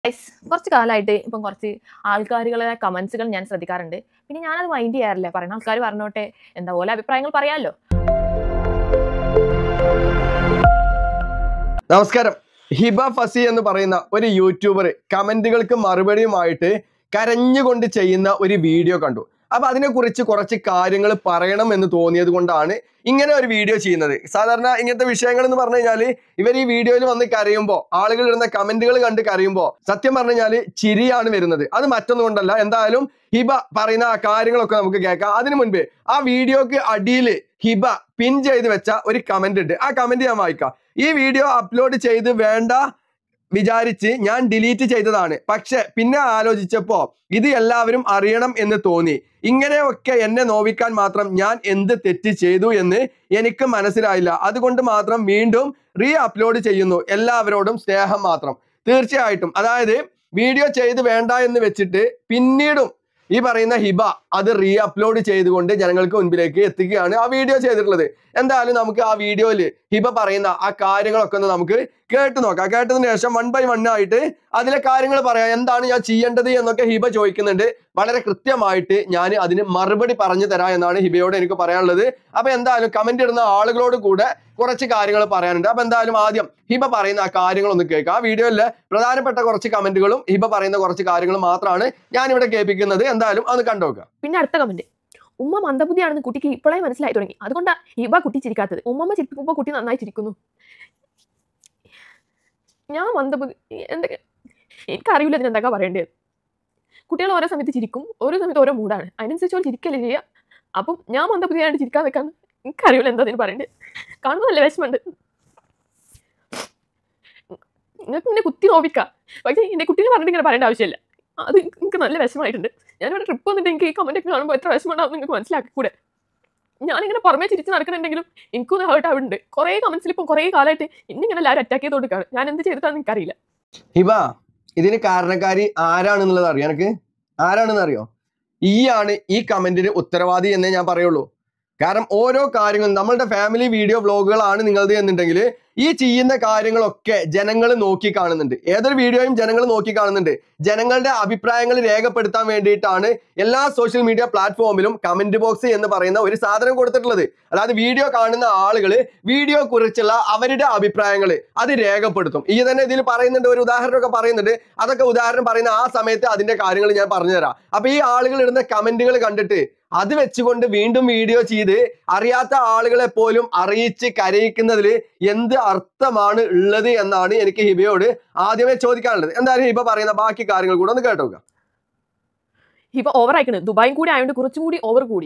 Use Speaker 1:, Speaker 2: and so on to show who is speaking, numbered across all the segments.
Speaker 1: guys കുറച്ച് കാലമായിട്ട് ഇപ്പം കുറച്ച് ആൾക്കാരുകളെ കമന്റ്സുകൾ ഞാൻ ശ്രദ്ധിക്കാറുണ്ട് പിന്നെ ഞാനത് മൈൻഡ് ചെയ്യാറില്ല പറയുന്ന ആൾക്കാർ പറഞ്ഞോട്ടെ എന്താ പോലെ അഭിപ്രായങ്ങൾ പറയാമല്ലോ
Speaker 2: നമസ്കാരം ഹിബ ഫസി എന്ന് പറയുന്ന ഒരു യൂട്യൂബർ കമന്റുകൾക്ക് മറുപടിയുമായിട്ട് കരഞ്ഞുകൊണ്ട് ചെയ്യുന്ന ഒരു വീഡിയോ കണ്ടു അപ്പൊ അതിനെക്കുറിച്ച് കുറച്ച് കാര്യങ്ങൾ പറയണം എന്ന് തോന്നിയത് കൊണ്ടാണ് ഇങ്ങനെ ഒരു വീഡിയോ ചെയ്യുന്നത് സാധാരണ ഇങ്ങനത്തെ വിഷയങ്ങൾ എന്ന് പറഞ്ഞു കഴിഞ്ഞാൽ ഇവർ ഈ വീഡിയോയിൽ വന്ന് കരയുമ്പോൾ ആളുകൾ ഇടുന്ന കമന്റുകൾ കണ്ട് കരയുമ്പോൾ സത്യം പറഞ്ഞു കഴിഞ്ഞാൽ ചിരിയാണ് വരുന്നത് അത് മറ്റൊന്നും കൊണ്ടല്ല എന്തായാലും ഹിബ പറയുന്ന ആ കാര്യങ്ങളൊക്കെ നമുക്ക് കേൾക്കാം അതിനു മുൻപ് ആ വീഡിയോക്ക് അടിയിൽ ഹിബ പിൻ ചെയ്ത് വെച്ച ഒരു കമന്റ് ഉണ്ട് ആ കമന്റ് ഞാൻ വായിക്കാം ഈ വീഡിയോ അപ്ലോഡ് ചെയ്ത് വേണ്ട വിചാരിച്ച് ഞാൻ ഡിലീറ്റ് ചെയ്തതാണ് പക്ഷെ പിന്നെ ആലോചിച്ചപ്പോ ഇത് എല്ലാവരും അറിയണം എന്ന് തോന്നി ഇങ്ങനെയൊക്കെ എന്നെ നോവിക്കാൻ മാത്രം ഞാൻ എന്ത് തെറ്റ് ചെയ്തു എന്ന് എനിക്ക് മനസ്സിലായില്ല അതുകൊണ്ട് മാത്രം വീണ്ടും റീ അപ്ലോഡ് ചെയ്യുന്നു എല്ലാവരോടും സ്നേഹം മാത്രം തീർച്ചയായിട്ടും അതായത് വീഡിയോ ചെയ്ത് വേണ്ട എന്ന് വെച്ചിട്ട് പിന്നീടും ഈ പറയുന്ന ഹിബ അത് റീ അപ്ലോഡ് ചെയ്തുകൊണ്ട് ജനങ്ങൾക്ക് മുൻപിലേക്ക് എത്തിക്കുകയാണ് ആ വീഡിയോ ചെയ്തിട്ടുള്ളത് എന്തായാലും നമുക്ക് ആ വീഡിയോയിൽ ഹിബ പറയുന്ന ആ കാര്യങ്ങളൊക്കെ ഒന്ന് നമുക്ക് കേട്ട് നോക്കാം കേട്ടതിന് ശേഷം വൺ ബൈ വൺ ആയിട്ട് അതിലെ കാര്യങ്ങൾ പറയാം എന്താണ് ഞാൻ ചെയ്യേണ്ടത് എന്നൊക്കെ ഹിബ ചോദിക്കുന്നുണ്ട് വളരെ കൃത്യമായിട്ട് ഞാൻ അതിന് മറുപടി പറഞ്ഞു തരാം എന്നാണ് ഹിബയോട് എനിക്ക് പറയാനുള്ളത് അപ്പൊ എന്തായാലും കമന്റ് ഇടുന്ന ആളുകളോട് കൂടെ കുറച്ച് കാര്യങ്ങൾ പറയാനുണ്ട് അപ്പൊ എന്തായാലും ആദ്യം ഹിബ പറയുന്ന ആ കാര്യങ്ങളൊന്ന് കേൾക്കാം ആ വീഡിയോയിലെ പ്രധാനപ്പെട്ട കുറച്ച് കമന്റുകളും ഹിബ പറയുന്ന കുറച്ച് കാര്യങ്ങളും മാത്രമാണ് ഞാൻ ഇവിടെ കേൾപ്പിക്കുന്നത് എന്തായാലും അത് കണ്ടുനോക്കുക
Speaker 1: പിന്നെ അടുത്ത കമന്റ് ഉമ്മ മന്ദബുദ്ധിയാണെന്ന് കുട്ടിക്ക് ഇപ്പോഴേ മനസ്സിലായി തുടങ്ങി അതുകൊണ്ടാണ് ഹിബ കുട്ടി ചിരിക്കാത്തത് ഉമ്മമ്മ ചിരിക്കുമ്പോൾ കുട്ടി നന്നായി ചിരിക്കുന്നു ഞാൻ മന്ദബുദ്ധി എന്തൊക്കെ എനിക്കറിയില്ല ഇതിന് എന്തൊക്കെ പറയേണ്ടത് കുട്ടികൾ ഓരോ സമയത്ത് ചിരിക്കും ഓരോ സമയത്ത് ഓരോ മൂഡാണ് അതിനനുസരിച്ച് ഓരോ ചിരിക്കല്ലേ ചെയ്യുക അപ്പം ഞാൻ മന്ദബുദ്ധിയായിട്ട് ചിരിക്കാൻ വെക്കാന്ന് എനിക്കറിയില്ല എന്താ അതിന് പറയേണ്ടത് കാണുമ്പോൾ നല്ല വിഷമമുണ്ട് നിങ്ങൾക്ക് ഇങ്ങനെ കുത്തി നോവിക്കാം പക്ഷേ എൻ്റെ കുട്ടീനെ പറഞ്ഞിട്ട് ഇങ്ങനെ പറയേണ്ട ആവശ്യമില്ല അത് എനിക്ക് നല്ല വിഷമമായിട്ടുണ്ട് ഞാനിവിടെ ട്രിപ്പ് വന്നിട്ട് എനിക്ക് ഈ കമന്റ് ഒക്കെ കാണുമ്പോൾ എത്ര വിഷമമുണ്ടാവും നിങ്ങൾക്ക് മനസ്സിലാക്കിക്കൂടെ ഞാനിങ്ങനെ പുറമേ ചിരിച്ച് നടക്കുന്നുണ്ടെങ്കിലും എനിക്കൊന്ന് ഹേർട്ട് ആവുന്നുണ്ട് കുറേ കമന്റ്സിൽ ഇപ്പം കുറേ കാലമായിട്ട് ഇന്നിങ്ങനെ എല്ലാവരും അറ്റാക്ക് ചെയ്ത് കൊടുക്കുകയാണ് ഞാൻ എന്ത് ചെയ്തിട്ടാന്ന് എനിക്കറിയില്ല
Speaker 2: ഹിബ ഇതിന് കാരണക്കാരി ആരാണെന്നുള്ളത് അറിയോ എനിക്ക് ആരാണെന്ന് അറിയോ ഈയാണ് ഈ കമന്റിന് ഉത്തരവാദി എന്നേ ഞാൻ പറയുള്ളൂ കാരണം ഓരോ കാര്യങ്ങളും നമ്മളുടെ ഫാമിലി വീഡിയോ വ്ലോഗുകളാണ് നിങ്ങളത് എന്നുണ്ടെങ്കിൽ ഈ ചെയ്യുന്ന കാര്യങ്ങളൊക്കെ ജനങ്ങൾ നോക്കി കാണുന്നുണ്ട് ഏതൊരു വീഡിയോയും ജനങ്ങൾ നോക്കി കാണുന്നുണ്ട് ജനങ്ങളുടെ അഭിപ്രായങ്ങൾ രേഖപ്പെടുത്താൻ വേണ്ടിയിട്ടാണ് എല്ലാ സോഷ്യൽ മീഡിയ പ്ലാറ്റ്ഫോമിലും കമന്റ് ബോക്സ് എന്ന് പറയുന്ന ഒരു സാധനം കൊടുത്തിട്ടുള്ളത് അതായത് വീഡിയോ കാണുന്ന ആളുകൾ വീഡിയോ കുറിച്ചുള്ള അവരുടെ അഭിപ്രായങ്ങൾ അത് രേഖപ്പെടുത്തും ഈ തന്നെ ഇതിൽ പറയുന്നുണ്ട് ഒരു ഉദാഹരണമൊക്കെ പറയുന്നുണ്ട് അതൊക്കെ ഉദാഹരണം പറയുന്ന ആ സമയത്ത് അതിന്റെ കാര്യങ്ങൾ ഞാൻ പറഞ്ഞുതരാം അപ്പൊ ഈ ആളുകൾ ഇടുന്ന കമന്റുകൾ കണ്ടിട്ട് അത് വെച്ചുകൊണ്ട് വീണ്ടും വീഡിയോ ചെയ്ത് അറിയാത്ത ആളുകളെ പോലും അറിയിച്ച് കരയിക്കുന്നതിൽ എന്ത് അർത്ഥമാണ് ഉള്ളത് എന്നാണ് എനിക്ക് ഹിബയോട് ആദ്യമേ ചോദിക്കാനുള്ളത് എന്തായാലും ഹിബ പറയുന്ന ബാക്കി കാര്യങ്ങൾ കൂടെ ഒന്ന് കേട്ടോക്കുക
Speaker 1: ഇപ്പൊ ഓവർ ആയിക്കണ് ദുബായും കൂടി ആയതുകൊണ്ട് കുറച്ചും കൂടി ഓവർ കൂടി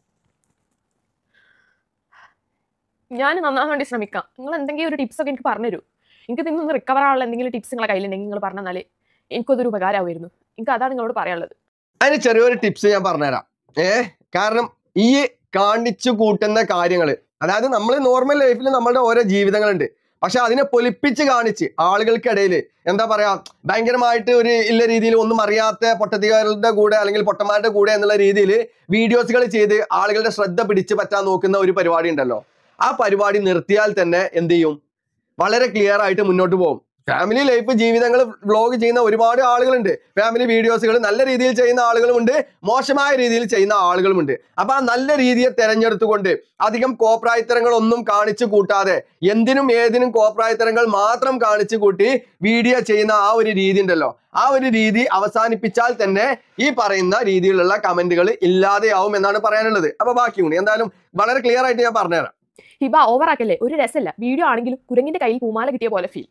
Speaker 1: ഞാൻ നന്നാൻ വേണ്ടി ശ്രമിക്കാം നിങ്ങൾ എന്തെങ്കിലും ഒരു ടിപ്സ് ഒക്കെ എനിക്ക് പറഞ്ഞുതരൂ എനിക്ക് ഇതിൽ റിക്കവർ ആവാനുള്ള എന്തെങ്കിലും ടിപ്സ് നിങ്ങളെ കയ്യിലുണ്ടെങ്കിൽ നിങ്ങൾ പറഞ്ഞാൽ എനിക്കതൊരു ഉപകാരമായിരുന്നു എനിക്ക് അതാണ് നിങ്ങളോട് പറയാനുള്ളത്
Speaker 2: അതിന് ചെറിയൊരു ടിപ്സ് ഞാൻ പറഞ്ഞുതരാം ഏ കാരണം ഈ കാണിച്ചു കൂട്ടുന്ന കാര്യങ്ങൾ അതായത് നമ്മൾ നോർമൽ ലൈഫിൽ നമ്മളുടെ ഓരോ ജീവിതങ്ങളുണ്ട് പക്ഷെ അതിനെ പൊലിപ്പിച്ച് കാണിച്ച് ആളുകൾക്കിടയിൽ എന്താ പറയാ ഭയങ്കരമായിട്ട് ഒരു ഇല്ല രീതിയിൽ ഒന്നും അറിയാത്ത പൊട്ടത്തികളുടെ കൂടെ അല്ലെങ്കിൽ പൊട്ടന്മാരുടെ കൂടെ എന്നുള്ള രീതിയിൽ വീഡിയോസുകൾ ചെയ്ത് ആളുകളുടെ ശ്രദ്ധ പിടിച്ചു പറ്റാൻ നോക്കുന്ന ഒരു പരിപാടി ഉണ്ടല്ലോ ആ പരിപാടി നിർത്തിയാൽ തന്നെ എന്ത് ചെയ്യും വളരെ ക്ലിയർ ആയിട്ട് മുന്നോട്ട് പോകും ഫാമിലി ലൈഫ് ജീവിതങ്ങൾ വ്ലോഗ് ചെയ്യുന്ന ഒരുപാട് ആളുകളുണ്ട് ഫാമിലി വീഡിയോസുകൾ നല്ല രീതിയിൽ ചെയ്യുന്ന ആളുകളുമുണ്ട് മോശമായ രീതിയിൽ ചെയ്യുന്ന ആളുകളുമുണ്ട് അപ്പൊ ആ നല്ല രീതിയെ തെരഞ്ഞെടുത്തുകൊണ്ട് അധികം കോപ്രായത്തരങ്ങളൊന്നും കാണിച്ചു കൂട്ടാതെ എന്തിനും ഏതിനും കോപ്രായത്തരങ്ങൾ മാത്രം കാണിച്ചു കൂട്ടി വീഡിയോ ചെയ്യുന്ന ആ ഒരു രീതി ഉണ്ടല്ലോ ആ ഒരു രീതി അവസാനിപ്പിച്ചാൽ തന്നെ ഈ പറയുന്ന രീതിയിലുള്ള കമന്റുകൾ ഇല്ലാതെയാവും എന്നാണ് പറയാനുള്ളത് അപ്പൊ ബാക്കി കൂടി എന്തായാലും വളരെ ക്ലിയർ ആയിട്ട് ഞാൻ പറഞ്ഞുതരാം
Speaker 1: ഹിബ ഓവർ ആക്കല്ലേ ഒരു രസമല്ല വീഡിയോ ആണെങ്കിലും കുരങ്ങിന്റെ കയ്യിൽ പൂമാല കിട്ടിയ പോലെ ഫീൽ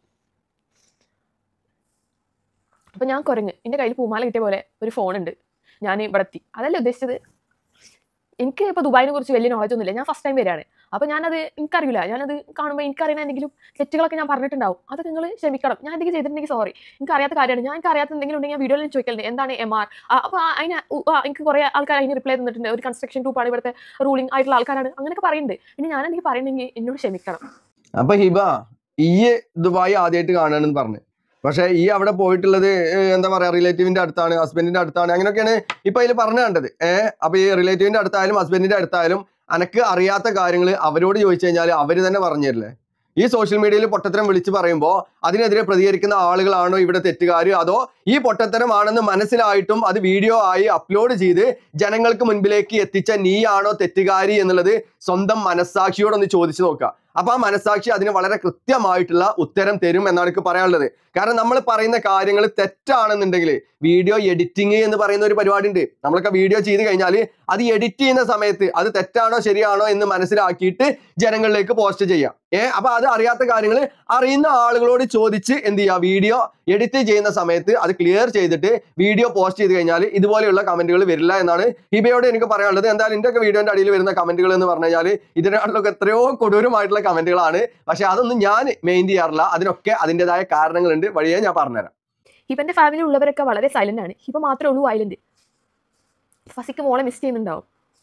Speaker 1: അപ്പൊ ഞാൻ കുരങ്ങ് എന്റെ കയ്യിൽ പൂമാല കിട്ടിയ പോലെ ഒരു ഫോൺ ഉണ്ട് ഞാൻ ഇവിടെ എത്തി അതല്ലേ ഉദ്ദേശിച്ചത് എനിക്ക് ഇപ്പോൾ ദുബായിനെ കുറിച്ച് വലിയ നോളജ് ഒന്നുമില്ല ഞാൻ ഫസ്റ്റ് ടൈം വരികയാണ് അപ്പോൾ ഞാനത് എനിക്കറിയില്ല ഞാനത് കാണുമ്പോൾ എനിക്കറിയുന്ന എന്തെങ്കിലും തെറ്റുകളൊക്കെ ഞാൻ പറഞ്ഞിട്ടുണ്ടാവും അത് നിങ്ങൾ ക്ഷമിക്കണം ഞാൻ എന്തെങ്കിലും ചെയ്തിട്ടുണ്ടെങ്കിൽ സോറി എനിക്ക് അറിയാത്ത കാര്യമാണ് ഞാൻ എനിക്ക് അറിയാത്ത എന്തെങ്കിലും ഉണ്ടെങ്കിൽ ഞാൻ വീഡിയോയിൽ ചോദിക്കലുണ്ട് എന്താണ് എം ആർ അപ്പോൾ അതിന് ഉ- ആ, എനിക്ക് കുറേ ആൾക്കാർ അതിന് റിപ്ലൈ തന്നിട്ടുണ്ട് ഒരു കൺസ്ട്രക്ഷൻ ഗ്രൂപ്പാണ് ഇവിടുത്തെ റൂളിംഗ് ആയിട്ടുള്ള ആൾക്കാരാണ് അങ്ങനെയൊക്കെ പറയുന്നുണ്ട് പിന്നെ ഞാൻ എന്തെങ്കിലും പറയണമെങ്കിൽ എന്നോട് ക്ഷമിക്കണം
Speaker 2: അപ്പൊ ഹിബ ഈ ദുബായ് ആദ്യമായിട്ട് കാണണമെന്ന് പറഞ്ഞു പക്ഷെ ഈ അവിടെ പോയിട്ടുള്ളത് ഏഹ്, എന്താ പറയാ റിലേറ്റീവിന്റെ അടുത്താണ് ഹസ്ബൻഡിന്റെ അടുത്താണ് അങ്ങനെയൊക്കെയാണ് ഇപ്പൊ അതിൽ പറഞ്ഞു കണ്ടത് ഏഹ് അപ്പൊ ഈ റിലേറ്റീവിന്റെ അടുത്തായാലും ഹസ്ബൻഡിന്റെ അടുത്തായാലും അനക്ക് അറിയാത്ത കാര്യങ്ങൾ അവരോട് ചോദിച്ചു കഴിഞ്ഞാൽ അവര് തന്നെ പറഞ്ഞു തരില്ലേ ഈ സോഷ്യൽ മീഡിയയിൽ പൊട്ടത്തരം വിളിച്ചു പറയുമ്പോൾ അതിനെതിരെ പ്രതികരിക്കുന്ന ആളുകളാണോ ഇവിടെ തെറ്റുകാർ അതോ ഈ പൊട്ടത്തരമാണെന്ന് മനസ്സിലായിട്ടും അത് വീഡിയോ ആയി അപ്ലോഡ് ചെയ്ത് ജനങ്ങൾക്ക് മുൻപിലേക്ക് എത്തിച്ച നീയാണോ തെറ്റുകാരി എന്നുള്ളത് സ്വന്തം മനസ്സാക്ഷിയോടൊന്ന് ചോദിച്ചു നോക്കുക അപ്പൊ ആ മനസ്സാക്ഷി അതിന് വളരെ കൃത്യമായിട്ടുള്ള ഉത്തരം തരും എന്നാണ് എനിക്ക് പറയാനുള്ളത് കാരണം നമ്മൾ പറയുന്ന കാര്യങ്ങൾ തെറ്റാണെന്നുണ്ടെങ്കിൽ വീഡിയോ എഡിറ്റിംഗ് എന്ന് പറയുന്ന ഒരു പരിപാടി ഉണ്ട് നമ്മളൊക്കെ വീഡിയോ ചെയ്ത് കഴിഞ്ഞാൽ അത് എഡിറ്റ് ചെയ്യുന്ന സമയത്ത് അത് തെറ്റാണോ ശരിയാണോ എന്ന് മനസ്സിലാക്കിയിട്ട് ജനങ്ങളിലേക്ക് പോസ്റ്റ് ചെയ്യാം ഏ അപ്പൊ അത് അറിയാത്ത കാര്യങ്ങൾ അറിയുന്ന ആളുകളോട് ചോദിച്ച് എന്ത് ചെയ്യുക വീഡിയോ എഡിറ്റ് ചെയ്യുന്ന സമയത്ത് അത് ക്ലിയർ ചെയ്തിട്ട് വീഡിയോ പോസ്റ്റ് ചെയ്ത് കഴിഞ്ഞാൽ ഇതുപോലെയുള്ള കമന്റുകൾ വരില്ല എന്നാണ് ഹിബയോട് എനിക്ക് പറയാനുള്ളത് എന്തായാലും എൻ്റെ ഒക്കെ വീഡിയോന്റെ അടിയിൽ വരുന്ന കമന്റുകൾ എന്ന് പറഞ്ഞു കഴിഞ്ഞാൽ ഇതിനെക്കാട്ടിലൊക്കെ എത്രയോ കൊടൂരമായിട്ടുള്ള കമന്റുകളാണ് പക്ഷെ അതൊന്നും ഞാൻ മെയിൻ ചെയ്യാറില്ല അതിനൊക്കെ അതിൻ്റെതായ കാരണങ്ങളുണ്ട് വഴിയെ ഞാൻ പറഞ്ഞുതരാം
Speaker 1: ഹിബന്റെ ഫാമിലി ഉള്ളവരൊക്കെ വളരെ സൈലന്റ് ആണ് ഹിബ മാത്രമേ ഉള്ളൂ വയലന്റ് ഫസിക്ക് മോളെ മിസ് ചെയ്യുന്നുണ്ടാവും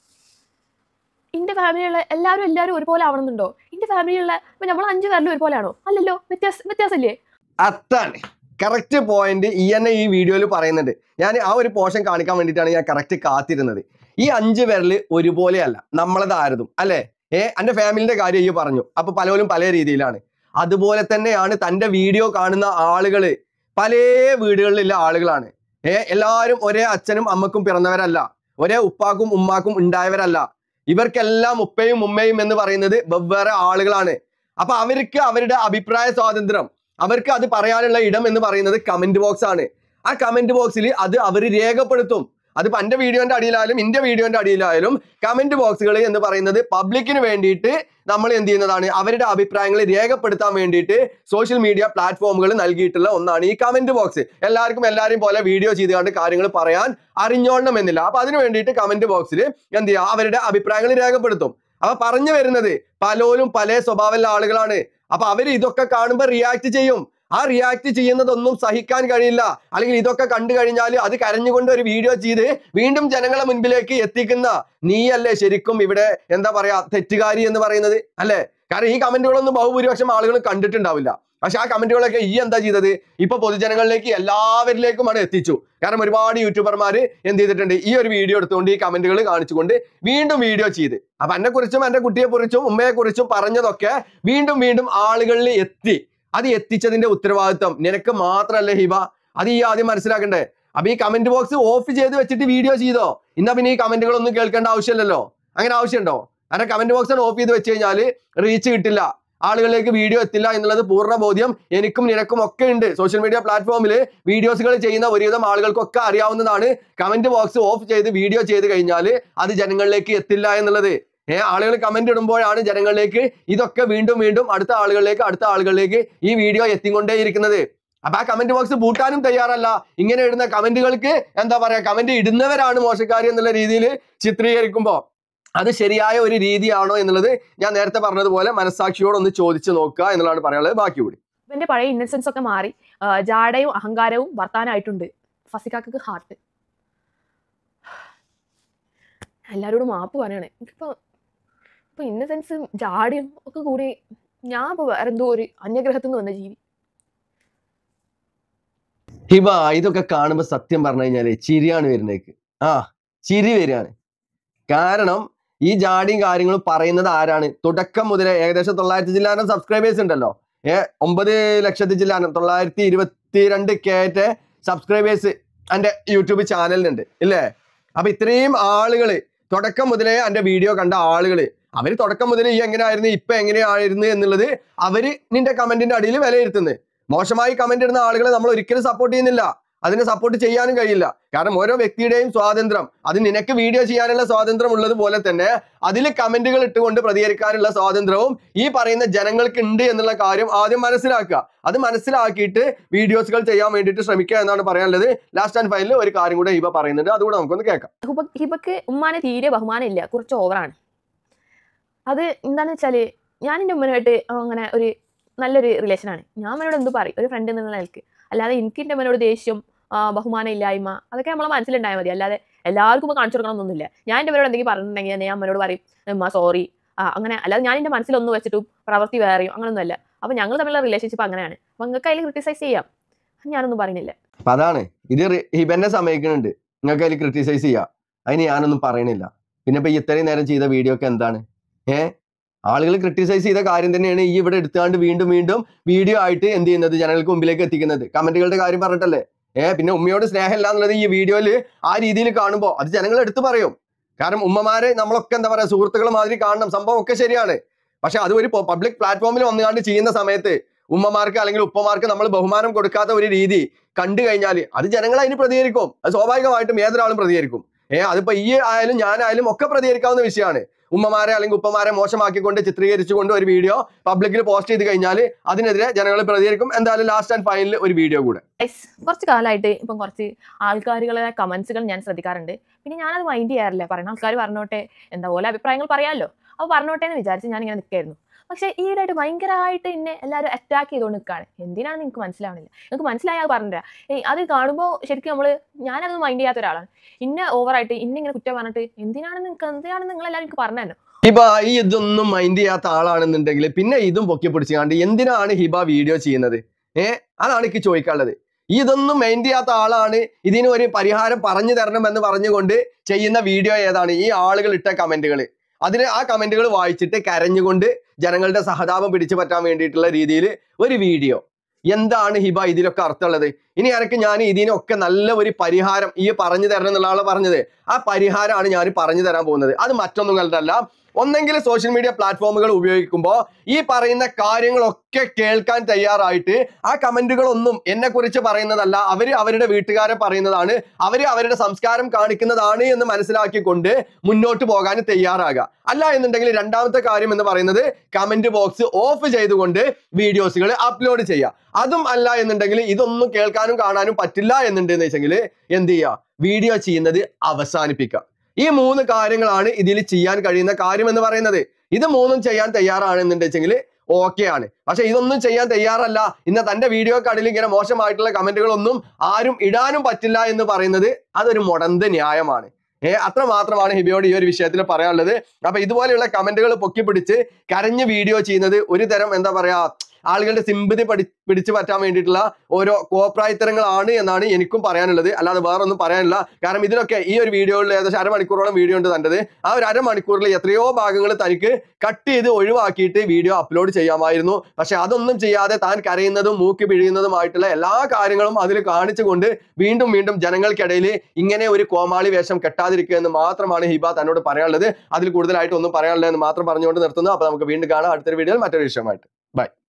Speaker 1: എന്റെ ഫാമിലിയുള്ള എല്ലാവരും എല്ലാവരും ഒരുപോലെ ആവണമെന്നുണ്ടോ എന്റെ ഫാമിലിയുള്ള ഇപ്പൊ നമ്മൾ അഞ്ചു പേരിലും ഒരുപോലെ ആണോ അല്ലല്ലോ വ്യത്യാസം വ്യത്യാസമില്ലേ
Speaker 2: അതാണ് കറക്റ്റ് പോയിന്റ് ഈ എന്നെ ഈ വീഡിയോയിൽ പറയുന്നുണ്ട് ഞാൻ ആ ഒരു പോർഷൻ കാണിക്കാൻ വേണ്ടിയിട്ടാണ് ഞാൻ കറക്റ്റ് കാത്തിരുന്നത് ഈ അഞ്ച് പേരിൽ ഒരുപോലെയല്ല നമ്മളതാരതും അല്ലേ ഏ എൻ്റെ ഫാമിലിന്റെ കാര്യം ഈ പറഞ്ഞു അപ്പൊ പലരും പല രീതിയിലാണ് അതുപോലെ തന്നെയാണ് തൻ്റെ വീഡിയോ കാണുന്ന ആളുകള് പല വീടുകളിലുള്ള ആളുകളാണ് ഏ എല്ലാവരും ഒരേ അച്ഛനും അമ്മക്കും പിറന്നവരല്ല ഒരേ ഉപ്പാക്കും ഉമ്മാക്കും ഉണ്ടായവരല്ല ഇവർക്കെല്ലാം ഉപ്പയും ഉമ്മയും എന്ന് പറയുന്നത് വെവ്വേറെ ആളുകളാണ് അപ്പൊ അവർക്ക് അവരുടെ അഭിപ്രായ സ്വാതന്ത്ര്യം അവർക്ക് അത് പറയാനുള്ള ഇടം എന്ന് പറയുന്നത് കമന്റ് ബോക്സ് ആണ് ആ കമന്റ് ബോക്സിൽ അത് അവർ രേഖപ്പെടുത്തും അതിപ്പോ എന്റെ വീഡിയോന്റെ അടിയിലായാലും എന്റെ വീഡിയോന്റെ അടിയിലായാലും കമന്റ് ബോക്സുകൾ എന്ന് പറയുന്നത് പബ്ലിക്കിന് വേണ്ടിയിട്ട് നമ്മൾ എന്ത് ചെയ്യുന്നതാണ് അവരുടെ അഭിപ്രായങ്ങൾ രേഖപ്പെടുത്താൻ വേണ്ടിയിട്ട് സോഷ്യൽ മീഡിയ പ്ലാറ്റ്ഫോമുകൾ നൽകിയിട്ടുള്ള ഒന്നാണ് ഈ കമന്റ് ബോക്സ് എല്ലാവർക്കും എല്ലാവരെയും പോലെ വീഡിയോ ചെയ്തുകൊണ്ട് കാര്യങ്ങൾ പറയാൻ അറിഞ്ഞോളണം എന്നില്ല അപ്പൊ അതിന് വേണ്ടിയിട്ട് കമന്റ് ബോക്സിൽ എന്ത് ചെയ്യുക അവരുടെ അഭിപ്രായങ്ങൾ രേഖപ്പെടുത്തും അപ്പൊ പറഞ്ഞു വരുന്നത് പലരും പല സ്വഭാവമുള്ള ആളുകളാണ് അപ്പൊ അവർ ഇതൊക്കെ കാണുമ്പോൾ റിയാക്ട് ചെയ്യും ആ റിയാക്ട് ചെയ്യുന്നതൊന്നും സഹിക്കാൻ കഴിയില്ല അല്ലെങ്കിൽ ഇതൊക്കെ കണ്ടു കഴിഞ്ഞാൽ അത് കരഞ്ഞുകൊണ്ട് ഒരു വീഡിയോ ചെയ്ത് വീണ്ടും ജനങ്ങളെ മുൻപിലേക്ക് എത്തിക്കുന്ന നീയല്ലേ ശരിക്കും ഇവിടെ എന്താ പറയാ തെറ്റുകാരി എന്ന് പറയുന്നത് അല്ലേ കാരണം ഈ കമന്റുകളൊന്നും ബഹുഭൂരിപക്ഷം ആളുകൾ കണ്ടിട്ടുണ്ടാവില്ല പക്ഷെ ആ കമന്റുകളൊക്കെ ഈ എന്താ ചെയ്തത് ഇപ്പൊ പൊതുജനങ്ങളിലേക്ക് എല്ലാവരിലേക്കുമാണ് എത്തിച്ചു കാരണം ഒരുപാട് യൂട്യൂബർമാർ എന്ത് ചെയ്തിട്ടുണ്ട് ഈ ഒരു വീഡിയോ എടുത്തുകൊണ്ട് ഈ കമന്റുകൾ കാണിച്ചുകൊണ്ട് വീണ്ടും വീഡിയോ ചെയ്ത് അപ്പൊ എന്നെ കുറിച്ചും എന്റെ കുട്ടിയെ കുറിച്ചും ഉമ്മയെ കുറിച്ചും പറഞ്ഞതൊക്കെ വീണ്ടും വീണ്ടും ആളുകളിൽ എത്തി അത് എത്തിച്ചതിന്റെ ഉത്തരവാദിത്വം നിനക്ക് മാത്രമല്ലേ ഹിബ അത് ഈ ആദ്യം മനസ്സിലാക്കണ്ടേ അപ്പൊ ഈ കമന്റ് ബോക്സ് ഓഫ് ചെയ്ത് വെച്ചിട്ട് വീഡിയോ ചെയ്തോ ഇന്നാ പിന്നെ ഈ കമന്റുകളൊന്നും കേൾക്കേണ്ട ആവശ്യമില്ലല്ലോ അങ്ങനെ ആവശ്യമുണ്ടോ അങ്ങനെ കമന്റ് ബോക്സ് ഓഫ് ചെയ്ത് വെച്ച് കഴിഞ്ഞാൽ റീച്ച് കിട്ടില്ല ആളുകളിലേക്ക് വീഡിയോ എത്തില്ല എന്നുള്ളത് പൂർണ്ണ ബോധ്യം എനിക്കും നിനക്കും ഒക്കെ ഉണ്ട് സോഷ്യൽ മീഡിയ പ്ലാറ്റ്ഫോമിൽ വീഡിയോസുകൾ ചെയ്യുന്ന ഒരുവിധം ആളുകൾക്കൊക്കെ അറിയാവുന്നതാണ് കമന്റ് ബോക്സ് ഓഫ് ചെയ്ത് വീഡിയോ ചെയ്ത് കഴിഞ്ഞാൽ അത് ജനങ്ങളിലേക്ക് എത്തില്ല എന്നുള്ളത് ഏഹ് ആളുകൾ കമന്റ് ഇടുമ്പോഴാണ് ജനങ്ങളിലേക്ക് ഇതൊക്കെ വീണ്ടും വീണ്ടും അടുത്ത ആളുകളിലേക്ക് അടുത്ത ആളുകളിലേക്ക് ഈ വീഡിയോ എത്തിക്കൊണ്ടേയിരിക്കുന്നത് അപ്പൊ ആ കമന്റ് ബോക്സ് പൂട്ടാനും തയ്യാറല്ല ഇങ്ങനെ ഇടുന്ന കമന്റുകൾക്ക് എന്താ പറയാ കമന്റ് ഇടുന്നവരാണ് മോശക്കാർ എന്നുള്ള രീതിയിൽ ചിത്രീകരിക്കുമ്പോൾ അത് ശരിയായ ഒരു രീതിയാണോ എന്നുള്ളത് ഞാൻ നേരത്തെ പറഞ്ഞതുപോലെ മനസ്സാക്ഷിയോട് ഒന്ന് ചോദിച്ചു നോക്കുക എന്നുള്ളതാണ് പറയാനുള്ളത് ബാക്കി കൂടി
Speaker 1: ഇവന്റെ പഴയ ഇന്നസെൻസ് ഒക്കെ മാറി ആ, ജാടയും അഹങ്കാരവും വർത്താനായിട്ടുണ്ട് ഫസിക്കാക്ക് ഹാർട്ട് എല്ലാവരോടും മാപ്പ് പറയണേ എനിക്കിപ്പോ ഇപ്പൊ ഇന്നസെൻസും ജാടയും ഒക്കെ കൂടി ഞാൻ ഇപ്പൊ വേറെ എന്തോ ഒരു അന്യഗ്രഹത്തിൽ നിന്ന് വന്ന ജീവി
Speaker 2: ഹിബ ഇതൊക്കെ കാണുമ്പോൾ സത്യം പറഞ്ഞു കഴിഞ്ഞാല് ചിരിയാണ് വരുന്നേക്ക് ആ ചിരി വരികയാണ് കാരണം ഈ ജാടിയും കാര്യങ്ങളും പറയുന്നത് ആരാണ് തുടക്കം മുതലേ ഏകദേശം തൊള്ളായിരത്തി ജില്ലാനം സബ്സ്ക്രൈബേഴ്സ് ഉണ്ടല്ലോ ഏ ഒമ്പത് ലക്ഷത്തി ജില്ലാനം തൊള്ളായിരത്തി ഇരുപത്തിരണ്ട് കേറ്റ സബ്സ്ക്രൈബേഴ്സ് എൻ്റെ യൂട്യൂബ് ചാനലിനുണ്ട് ഇല്ലേ അപ്പൊ ഇത്രയും ആളുകള് തുടക്കം മുതലേ എൻ്റെ വീഡിയോ കണ്ട ആളുകള് അവര് തുടക്കം മുതലേ ഈ എങ്ങനെയായിരുന്നു ഇപ്പൊ എങ്ങനെയായിരുന്നു എന്നുള്ളത് അവര് നിന്റെ കമന്റിന്റെ അടിയിൽ വിലയിരുത്തുന്നത് മോശമായി കമന്റ് ഇടുന്ന ആളുകളെ നമ്മൾ ഒരിക്കലും സപ്പോർട്ട് ചെയ്യുന്നില്ല അതിനെ സപ്പോർട്ട് ചെയ്യാനും കഴിയില്ല കാരണം ഓരോ വ്യക്തിയുടെയും സ്വാതന്ത്ര്യം അത് നിനക്ക് വീഡിയോ ചെയ്യാനുള്ള സ്വാതന്ത്ര്യം ഉള്ളതുപോലെ തന്നെ അതിൽ കമന്റുകൾ ഇട്ടുകൊണ്ട് പ്രതികരിക്കാനുള്ള സ്വാതന്ത്ര്യവും ഈ പറയുന്ന ജനങ്ങൾക്ക് ഉണ്ട് എന്നുള്ള കാര്യം ആദ്യം മനസ്സിലാക്കുക അത് മനസ്സിലാക്കിയിട്ട് വീഡിയോസുകൾ ചെയ്യാൻ വേണ്ടിയിട്ട് ശ്രമിക്കുക എന്നാണ് പറയാനുള്ളത് ലാസ്റ്റ് ആൻഡ് ഫൈനലിൽ ഒരു കാര്യം കൂടെ ഇവ പറയുന്നുണ്ട് അതുകൂടെ നമുക്കൊന്ന് കേൾക്കാം
Speaker 1: ഹിബ- ഹിബക്ക് ഉമ്മാനെ തീരെ ബഹുമാനം ഇല്ല കുറച്ച് ഓവറാണ് അത് എന്താന്ന് വെച്ചാല് ഞാൻ എൻ്റെ ഉമ്മനായിട്ട് അങ്ങനെ ഒരു നല്ലൊരു റിലേഷനാണ് ഞാൻ അമ്മനോട് എന്ത് പറയും ഒരു ഫ്രണ്ട് എന്നുള്ള നിലക്ക് അല്ലാതെ എനിക്ക് എൻ്റെ അമ്മനോട് ദേഷ്യം ആ, ബഹുമാനം ഇല്ലായ്മ അതൊക്കെ നമ്മളെ മനസ്സിലുണ്ടായാൽ മതി അല്ലാതെ എല്ലാവർക്കും ഇപ്പോൾ കാണിച്ചു കൊടുക്കണമെന്നൊന്നുമില്ല ഞാൻ എൻ്റെ അമ്മനോട് എന്തെങ്കിലും പറഞ്ഞിട്ടുണ്ടെങ്കിൽ ഞാൻ അമ്മനോട് പറയും ഉമ്മ സോറി ആ അങ്ങനെ അല്ലാതെ ഞാൻ എൻ്റെ മനസ്സിലൊന്നും വെച്ചിട്ടും പ്രവൃത്തി വേറെയും അങ്ങനൊന്നുമല്ല അപ്പോൾ ഞങ്ങൾ തമ്മിലുള്ള റിലേഷൻഷിപ്പ് അങ്ങനെയാണ് അപ്പോൾ നിങ്ങൾക്ക് അതിൽ ക്രിട്ടിസൈസ് ചെയ്യാം ഞാനൊന്നും പറയുന്നില്ല
Speaker 2: അപ്പൊ അതാണ് ഇത് റി- ഹിബനെ സമ്മതിക്കുന്നുണ്ട് നിങ്ങൾക്ക് അതിൽ ക്രിട്ടിസൈസ് ചെയ്യാം അതിന് ഞാനൊന്നും പറയണില്ല പിന്നെ ഇപ്പൊ ഈ ഇത്രയും നേരം ചെയ്ത വീഡിയോ ഒക്കെ എന്താണ് ഏ ആളുകൾ ക്രിട്ടിസൈസ് ചെയ്ത കാര്യം തന്നെയാണ് ഈ ഇവിടെ എടുത്തുകൊണ്ട് വീണ്ടും വീണ്ടും വീഡിയോ ആയിട്ട് എന്ത് ചെയ്യുന്നത് ജനങ്ങൾക്ക് മുമ്പിലേക്ക് എത്തിക്കുന്നത് കമന്റുകളുടെ കാര്യം പറഞ്ഞിട്ടല്ലേ ഏഹ് പിന്നെ ഉമ്മയോട് സ്നേഹമില്ല എന്നുള്ളത് ഈ വീഡിയോയിൽ ആ രീതിയിൽ കാണുമ്പോൾ അത് ജനങ്ങൾ എടുത്തു പറയും കാരണം ഉമ്മമാരെ നമ്മളൊക്കെ എന്താ പറയാ സുഹൃത്തുക്കൾ മാതിരി കാണണം സംഭവം ഒക്കെ ശരിയാണ് പക്ഷെ അത് ഒരു പബ്ലിക് പ്ലാറ്റ്ഫോമിൽ വന്നുകൊണ്ട് ചെയ്യുന്ന സമയത്ത് ഉമ്മമാർക്ക് അല്ലെങ്കിൽ ഉപ്പമാർക്ക് നമ്മൾ ബഹുമാനം കൊടുക്കാത്ത ഒരു രീതി കണ്ടു കഴിഞ്ഞാൽ അത് ജനങ്ങൾ അതിന് പ്രതികരിക്കും അത് സ്വാഭാവികമായിട്ടും ഏതൊരാളും പ്രതികരിക്കും ഏഹ് അതിപ്പോ ഈ ആയാലും ഞാനായാലും ഒക്കെ പ്രതികരിക്കാവുന്ന വിഷയമാണ് ഉമ്മമാരെ അല്ലെങ്കിൽ ഉപ്പമാരെ മോശമാക്കിക്കൊണ്ട് ചിത്രീകരിച്ചുകൊണ്ട് ഒരു വീഡിയോ പബ്ലിക്കിൽ പോസ്റ്റ് ചെയ്ത് കഴിഞ്ഞാൽ അതിനെതിരെ ജനങ്ങൾ പ്രതികരിക്കും എന്തായാലും ലാസ്റ്റ് ആൻഡ് ഫൈനൽ ഒരു വീഡിയോ കൂടെ
Speaker 1: Guys, കുറച്ച് കാലമായിട്ട് ഇപ്പം കുറച്ച് ആൾക്കാരുകളെ കമന്റ്സുകൾ ഞാൻ ശ്രദ്ധിക്കാറുണ്ട് പിന്നെ ഞാനത് മൈൻഡ് ചെയ്യാറില്ല പറയുന്ന ആൾക്കാർ പറഞ്ഞോട്ടെ എന്താ പോലെ അഭിപ്രായങ്ങൾ പറയാമല്ലോ അപ്പോൾ പറഞ്ഞോട്ടെ എന്ന് വിചാരിച്ച് ഞാൻ ഇങ്ങനെ നിൽക്കായിരുന്നു പക്ഷേ ഈയിടെയായിട്ട് ഭയങ്കരമായിട്ട് എന്നെ എല്ലാവരും അറ്റാക്ക് ചെയ്തുകൊണ്ട് നിൽക്കുകയാണ് എന്തിനാണെന്ന് നിങ്ങൾക്ക് മനസ്സിലാവണില്ല നിങ്ങൾക്ക് മനസ്സിലായാൽ പറഞ്ഞില്ല ഏയ് അത് കാണുമ്പോൾ ശരിക്കും നമ്മൾ ഞാനത് മൈൻഡ് ചെയ്യാത്ത ഒരാളാണ് ഇന്ന ഓവറായിട്ട് ഇന്ന ഇങ്ങനെ കുറ്റം പറഞ്ഞിട്ട് എന്തിനാണ് നിങ്ങൾക്ക് എന്തിനാണെന്ന് നിങ്ങളെല്ലാവരും എനിക്ക് പറഞ്ഞു തന്നെ
Speaker 2: ഹിബ ഈ ഇതൊന്നും മൈൻഡ് ചെയ്യാത്ത ആളാണെന്നുണ്ടെങ്കിൽ പിന്നെ ഇതും പൊക്കി പിടിച്ചുകൊണ്ട് എന്തിനാണ് ഹിബ വീഡിയോ ചെയ്യുന്നത് ഏ അതാണ് എനിക്ക് ചോദിക്കാനുള്ളത് ഈ ഇതൊന്നും മൈൻഡ് ചെയ്യാത്ത ആളാണ് ഇതിന് ഒരു പരിഹാരം പറഞ്ഞു തരണം എന്ന് പറഞ്ഞുകൊണ്ട് ചെയ്യുന്ന വീഡിയോ ഏതാണ് ഈ ആളുകൾ ഇട്ട കമന്റുകൾ അതിന് ആ കമന്റുകൾ വായിച്ചിട്ട് കരഞ്ഞുകൊണ്ട് ജനങ്ങളുടെ സഹതാപം പിടിച്ചു പറ്റാൻ വേണ്ടിയിട്ടുള്ള രീതിയിൽ ഒരു വീഡിയോ എന്താണ് ഹിബ ഇതിലൊക്കെ അർത്ഥമുള്ളത് ഇനി എനിക്ക് ഞാൻ ഇതിനൊക്കെ നല്ല ഒരു പരിഹാരം ഈ പറഞ്ഞു തരണം എന്നുള്ള ആളെ പറഞ്ഞത് ആ പരിഹാരമാണ് ഞാൻ പറഞ്ഞു തരാൻ പോകുന്നത് അത് മറ്റൊന്നും കണ്ടല്ല ഒന്നെങ്കിൽ സോഷ്യൽ മീഡിയ പ്ലാറ്റ്ഫോമുകൾ ഉപയോഗിക്കുമ്പോൾ ഈ പറയുന്ന കാര്യങ്ങളൊക്കെ കേൾക്കാൻ തയ്യാറായിട്ട് ആ കമന്റുകളൊന്നും എന്നെ കുറിച്ച് പറയുന്നതല്ല അവര് അവരുടെ വീട്ടുകാരെ പറയുന്നതാണ് അവര് അവരുടെ സംസ്കാരം കാണിക്കുന്നതാണ് എന്ന് മനസ്സിലാക്കിക്കൊണ്ട് മുന്നോട്ട് പോകാൻ തയ്യാറാകുക അല്ല എന്നുണ്ടെങ്കിൽ രണ്ടാമത്തെ കാര്യം എന്ന് പറയുന്നത് കമന്റ് ബോക്സ് ഓഫ് ചെയ്തുകൊണ്ട് വീഡിയോസുകൾ അപ്ലോഡ് ചെയ്യുക അതും അല്ല എന്നുണ്ടെങ്കിൽ ഇതൊന്നും കേൾക്കാനും കാണാനും പറ്റില്ല എന്നുണ്ടെന്ന് വെച്ചെങ്കിൽ എന്ത് ചെയ്യുക വീഡിയോ ചെയ്യുന്നത് അവസാനിപ്പിക്കുക ഈ മൂന്ന് കാര്യങ്ങളാണ് ഇതിൽ ചെയ്യാൻ കഴിയുന്ന കാര്യം എന്ന് പറയുന്നത് ഇത് മൂന്നും ചെയ്യാൻ തയ്യാറാണെന്നുണ്ടെങ്കിൽ ഓക്കെ ആണ് പക്ഷെ ഇതൊന്നും ചെയ്യാൻ തയ്യാറല്ല ഇന്ന് തന്റെ വീഡിയോ കടയിൽ ഇങ്ങനെ മോശമായിട്ടുള്ള കമന്റുകളൊന്നും ആരും ഇടാനും പറ്റില്ല എന്ന് പറയുന്നത് അതൊരു മുടന്ത് ന്യായമാണ് ഏ അത്ര മാത്രമാണ് ഹിബിയോട് ഈ ഒരു വിഷയത്തിൽ പറയാനുള്ളത് അപ്പൊ ഇതുപോലെയുള്ള കമന്റുകൾ പൊക്കി പിടിച്ച് കരഞ്ഞ് വീഡിയോ ചെയ്യുന്നത് ഒരു തരം എന്താ പറയാ ആളുകളുടെ സിമ്പതി പഠി പിടിച്ചു പറ്റാൻ വേണ്ടിയിട്ടുള്ള ഓരോ കോപ്രായത്തരങ്ങളാണ് എന്നാണ് എനിക്കും പറയാനുള്ളത് അല്ലാതെ വേറെ ഒന്നും പറയാനില്ല കാരണം ഇതിലൊക്കെ ഈ ഒരു വീഡിയോയിൽ ഏകദേശം അരമണിക്കൂറോളം വീഡിയോ ഉണ്ട് തൻ്റെത് ആ ഒരു അരമണിക്കൂറിൽ എത്രയോ ഭാഗങ്ങൾ തനിക്ക് കട്ട് ചെയ്ത് ഒഴിവാക്കിയിട്ട് വീഡിയോ അപ്ലോഡ് ചെയ്യാമായിരുന്നു പക്ഷെ അതൊന്നും ചെയ്യാതെ താൻ കരയുന്നതും മൂക്ക് പിഴിയുന്നതുമായിട്ടുള്ള എല്ലാ കാര്യങ്ങളും അതിൽ കാണിച്ചുകൊണ്ട് വീണ്ടും വീണ്ടും ജനങ്ങൾക്കിടയിൽ ഇങ്ങനെ ഒരു കോമാളി വേഷം കെട്ടാതിരിക്കുക എന്ന് മാത്രമാണ് ഹിബ തന്നോട് പറയാനുള്ളത് അതിൽ കൂടുതലായിട്ട് ഒന്നും പറയാനുള്ളത് എന്ന് മാത്രം പറഞ്ഞുകൊണ്ട് നിർത്തുന്നു അപ്പൊ നമുക്ക് വീണ്ടും കാണാം അടുത്തൊരു വീഡിയോയിൽ മറ്റൊരു വിഷയമായിട്ട് ബൈ